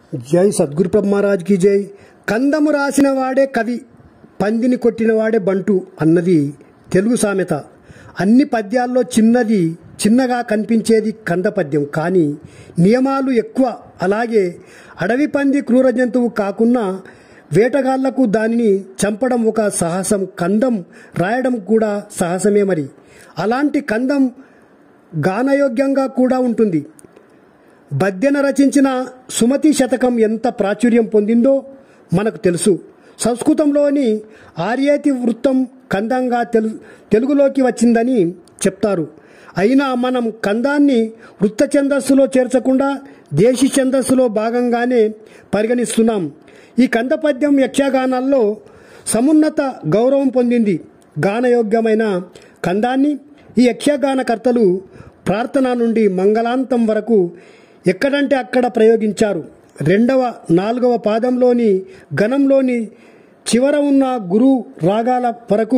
జై సద్గురు బ్రహ్మరాజ్కి జై కందము రాసిన వాడే కవి పందిని కొట్టిన వాడే బంటు అన్నది తెలుగు సామెత అన్ని పద్యాల్లో చిన్నది చిన్నగా కనిపించేది కంద పద్యం కానీ నియమాలు ఎక్కువ అలాగే అడవి పంది క్రూర జంతువు కాకుండా వేటగాళ్లకు దానిని చంపడం ఒక సాహసం కందం రాయడం కూడా సాహసమే మరి అలాంటి కందం గానయోగ్యంగా కూడా ఉంటుంది బద్దెన రచించిన సుమతి శతకం ఎంత ప్రాచుర్యం పొందిందో మనకు తెలుసు సంస్కృతంలోని ఆర్యేతి వృత్తం కందంగా తెలు తెలుగులోకి వచ్చిందని చెప్తారు అయినా మనం కందాన్ని వృత్త ఛందస్సులో చేర్చకుండా దేశీ ఛందస్సులో భాగంగానే పరిగణిస్తున్నాం ఈ కంద పద్యం యక్షగానాల్లో సమున్నత గౌరవం పొందింది గానయోగ్యమైన కందాన్ని ఈ యక్షగానకర్తలు ప్రార్థన నుండి మంగళాంతం వరకు ఎక్కడంటే అక్కడ ప్రయోగించారు రెండవ నాలుగవ పాదంలోని గణంలోని చివర ఉన్న గురు రాగాల వరకు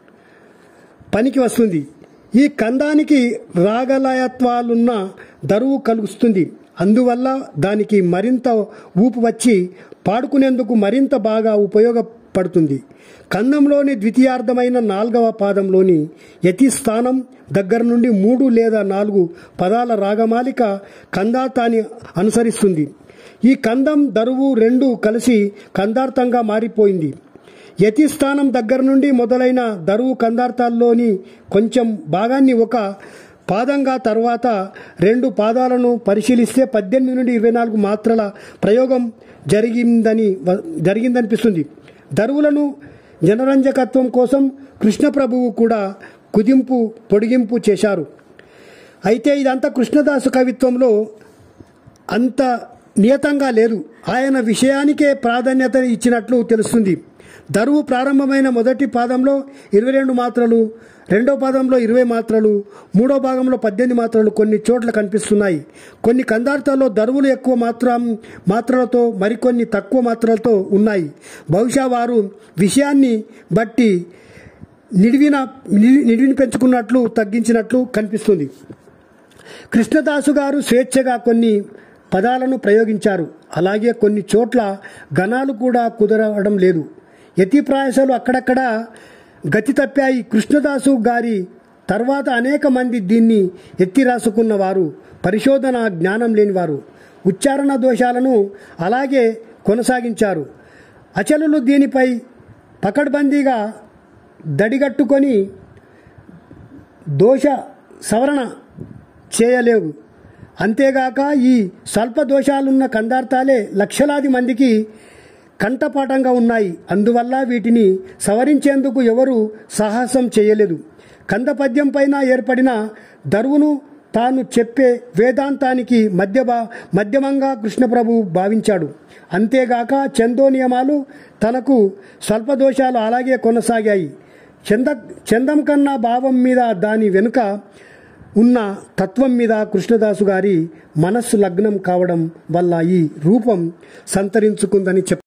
పనికి వస్తుంది ఈ కందానికి రాగలయత్వాలున్న దరువు కలుగుతుంది అందువల్ల దానికి మరింత ఊపు వచ్చి పాడుకునేందుకు మరింత బాగా ఉపయోగపడుతుంది కందంలోని ద్వితీయార్థమైన నాలుగవ పాదంలోని యతి స్థానం దగ్గర నుండి మూడు లేదా నాలుగు పదాల రాగమాలిక కందార్థాన్ని అనుసరిస్తుంది ఈ కందం దరువు రెండు కలిసి కందార్థంగా మారిపోయింది యతి స్థానం దగ్గర నుండి మొదలైన దరువు కందార్థాల్లోని కొంచెం భాగాన్ని ఒక పాదంగా తర్వాత రెండు పాదాలను పరిశీలిస్తే పద్దెనిమిది నుండి ఇరవై నాలుగు మాత్రల ప్రయోగం జరిగిందని జరిగిందనిపిస్తుంది దరువులను జనరంజకత్వం కోసం కృష్ణప్రభువు కూడా కుదింపు పొడిగింపు చేశారు అయితే ఇదంతా కృష్ణదాసు కవిత్వంలో అంత నియతంగా లేదు ఆయన విషయానికే ప్రాధాన్యత ఇచ్చినట్లు తెలుస్తుంది దరువు ప్రారంభమైన మొదటి పాదంలో ఇరవై రెండు మాత్రలు రెండో పాదంలో ఇరవై మాత్రలు మూడో భాగంలో పద్దెనిమిది మాత్రలు కొన్ని చోట్ల కనిపిస్తున్నాయి కొన్ని కందార్థాల్లో దరువులు ఎక్కువ మాత్రం మాత్రలతో మరికొన్ని తక్కువ మాత్రలతో ఉన్నాయి బహుశా వారు విషయాన్ని బట్టి నిడివిన నిడివిని పెంచుకున్నట్లు తగ్గించినట్లు కనిపిస్తుంది కృష్ణదాసు గారు స్వేచ్ఛగా కొన్ని పదాలను ప్రయోగించారు అలాగే కొన్ని చోట్ల గణాలు కూడా కుదరవడం లేదు యతి ప్రాయసాలు అక్కడక్కడ గతి తప్పాయి కృష్ణదాసు గారి తర్వాత అనేక మంది దీన్ని ఎత్తి రాసుకున్న వారు పరిశోధన జ్ఞానం లేనివారు ఉచ్చారణ దోషాలను అలాగే కొనసాగించారు అచలులు దీనిపై పకడ్బందీగా దడిగట్టుకొని దోష సవరణ చేయలేవు అంతేగాక ఈ స్వల్ప దోషాలున్న కందార్థాలే లక్షలాది మందికి కంఠపాఠంగా ఉన్నాయి అందువల్ల వీటిని సవరించేందుకు ఎవరు సాహసం చేయలేదు కంద పద్యం పైన ఏర్పడిన దరువును తాను చెప్పే వేదాంతానికి మధ్య మధ్యమంగా కృష్ణప్రభు భావించాడు అంతేగాక చందో నియమాలు తనకు స్వల్ప దోషాలు అలాగే కొనసాగాయి చంద చందం కన్నా భావం మీద దాని వెనుక ఉన్న తత్వం మీద కృష్ణదాసు గారి మనస్సు లగ్నం కావడం వల్ల ఈ రూపం సంతరించుకుందని చెప్